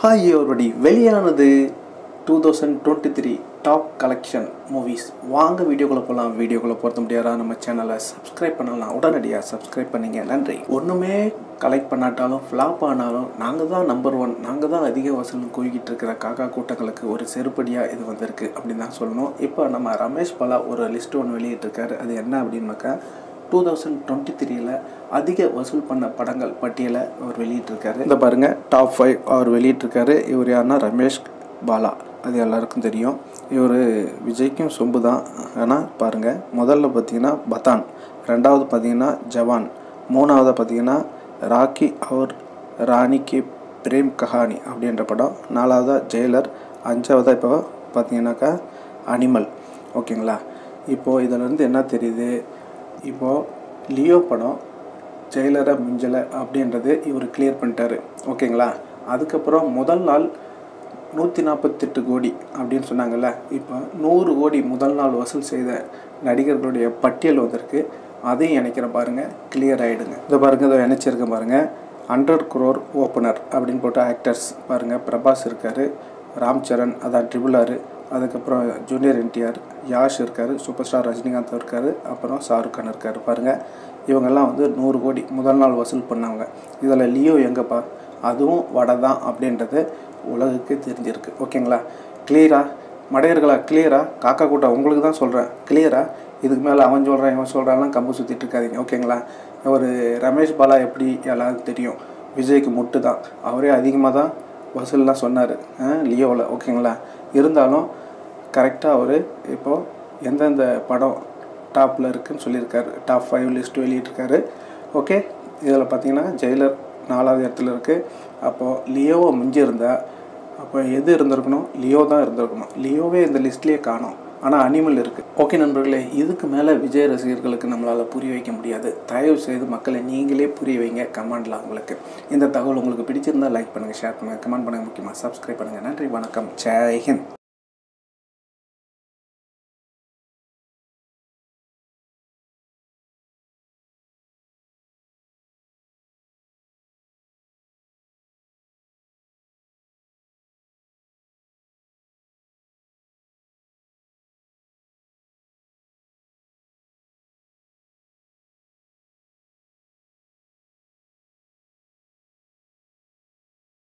hi அவருடைய வெளியானது two thousand twenty three top collection movies வாங்க வீடியோக்குள்ளே போகலாம் வீடியோக்குள்ளே பொறுத்த முடியாதா நம்ம சேனலை சப்ஸ்கிரைப் பண்ணலாம் உடனடியாக சப்ஸ்கிரைப் பண்ணிங்க நன்றி ஒன்றுமே கலெக்ட் பண்ணாட்டாலும் ஃப்ளாப் ஆனாலும் நாங்கள் தான் நம்பர் ஒன் நாங்கள் தான் அதிக வசூல் குவிக்கிட்டு இருக்கிற காக்கா கூட்டங்களுக்கு ஒரு செருப்படியாக இது வந்திருக்கு அப்படின்னு தான் சொல்லணும் இப்போ நம்ம ரமேஷ் பலா ஒரு லிஸ்ட் ஒன்று வெளியிட்டிருக்காரு அது என்ன அப்படின்னாக்கா டூ தௌசண்ட் டுவெண்ட்டி த்ரீல அதிக வசூல் பண்ண படங்கள் பட்டியலை அவர் வெளியிட்டிருக்காரு இந்த பாருங்க டாப் ஃபைவ் அவர் வெளியிட்டிருக்காரு இவர் யாருன்னா ரமேஷ் பாலா அது எல்லாருக்கும் தெரியும் இவர் விஜய்க்கும் சொம்பு தான் ஆனால் பாருங்கள் முதல்ல பார்த்தீங்கன்னா பதான் ரெண்டாவது பார்த்தீங்கன்னா ஜவான் மூணாவது பார்த்தீங்கன்னா ராக்கி அவர் ராணி கி பிரேம் கஹானி அப்படின்ற படம் நாலாவதா ஜெயிலர் அஞ்சாவதா இப்போ பார்த்தீங்கன்னாக்கா அனிமல் ஓகேங்களா இப்போது இதிலேருந்து என்ன தெரியுது இப்போது லியோ படம் ஜெயிலரை மிஞ்சலை அப்படின்றது இவர் கிளியர் பண்ணிட்டாரு ஓகேங்களா அதுக்கப்புறம் முதல் நாள் நூற்றி நாற்பத்தெட்டு கோடி அப்படின்னு சொன்னாங்கல்ல இப்போ நூறு கோடி முதல் நாள் வசூல் செய்த நடிகர்களுடைய பட்டியல் வந்திருக்கு அதையும் இணைக்கிற பாருங்கள் கிளியர் ஆகிடுங்க இதை பாருங்கள் இதை இணைச்சிருக்கேன் பாருங்கள் ஹண்ட்ரட் குரோர் ஓப்பனர் அப்படின்னு போட்டு ஆக்டர்ஸ் பாருங்கள் பிரபாஸ் இருக்கார் ராம் சரண் அதான் ட்ரிபிள் ஆர் அதுக்கப்புறம் ஜூனியர் என்டிஆர் யாஷ் இருக்கார் சூப்பர் ஸ்டார் ரஜினிகாந்த் இருக்கார் அப்புறம் ஷாருக் கான் இருக்கார் பாருங்கள் இவங்கெல்லாம் வந்து நூறு கோடி முதல் நாள் வசூல் பண்ணவங்க இதில் லியோ எங்கப்பா அதுவும் வடை தான் அப்படின்றது உலகுக்கு தெரிஞ்சிருக்கு ஓகேங்களா கிளியரா மடையர்களா கிளியரா காக்கா கூட்டம் உங்களுக்கு தான் சொல்கிறேன் கிளியரா இதுக்கு மேலே அவன் சொல்கிறான் இவன் சொல்கிறான்லாம் கம்பு சுற்றிட்டு இருக்காதீங்க ஓகேங்களா ஒரு ரமேஷ் பாலா எப்படி எல்லாருக்கும் தெரியும் விஜய்க்கு முட்டு தான் அவரே அதிகமாக தான் வசூல்லாம் சொன்னார் லியோவில் ஓகேங்களா இருந்தாலும் கரெக்டாக அவர் இப்போது எந்தெந்த படம் டாப்பில் இருக்குதுன்னு சொல்லியிருக்காரு டாப் ஃபைவ் லிஸ்ட் வெளியிட்டிருக்காரு ஓகே இதில் பார்த்தீங்கன்னா ஜெயிலர் நாலாவது இடத்துல இருக்குது அப்போது லியோவை மிஞ்சி இருந்தால் அப்போ எது இருந்திருக்கணும் லியோ தான் இருந்திருக்கணும் லியோவே இந்த லிஸ்ட்லேயே காணும் ஆனால் அனிமல் இருக்குது ஓகே நண்பர்களே இதுக்கு மேலே விஜய் ரசிகர்களுக்கு நம்மளால் புரிய வைக்க முடியாது தயவு செய்து மக்களை நீங்களே புரிய வைங்க கமெண்டில் உங்களுக்கு இந்த தகவல் உங்களுக்கு பிடிச்சிருந்தால் லைக் பண்ணுங்கள் ஷேர் பண்ணுங்கள் கமெண்ட் பண்ணுங்கள் முக்கியமாக சப்ஸ்கிரைப் பண்ணுங்கள் நன்றி வணக்கம் ஜெய் ஹிந்த்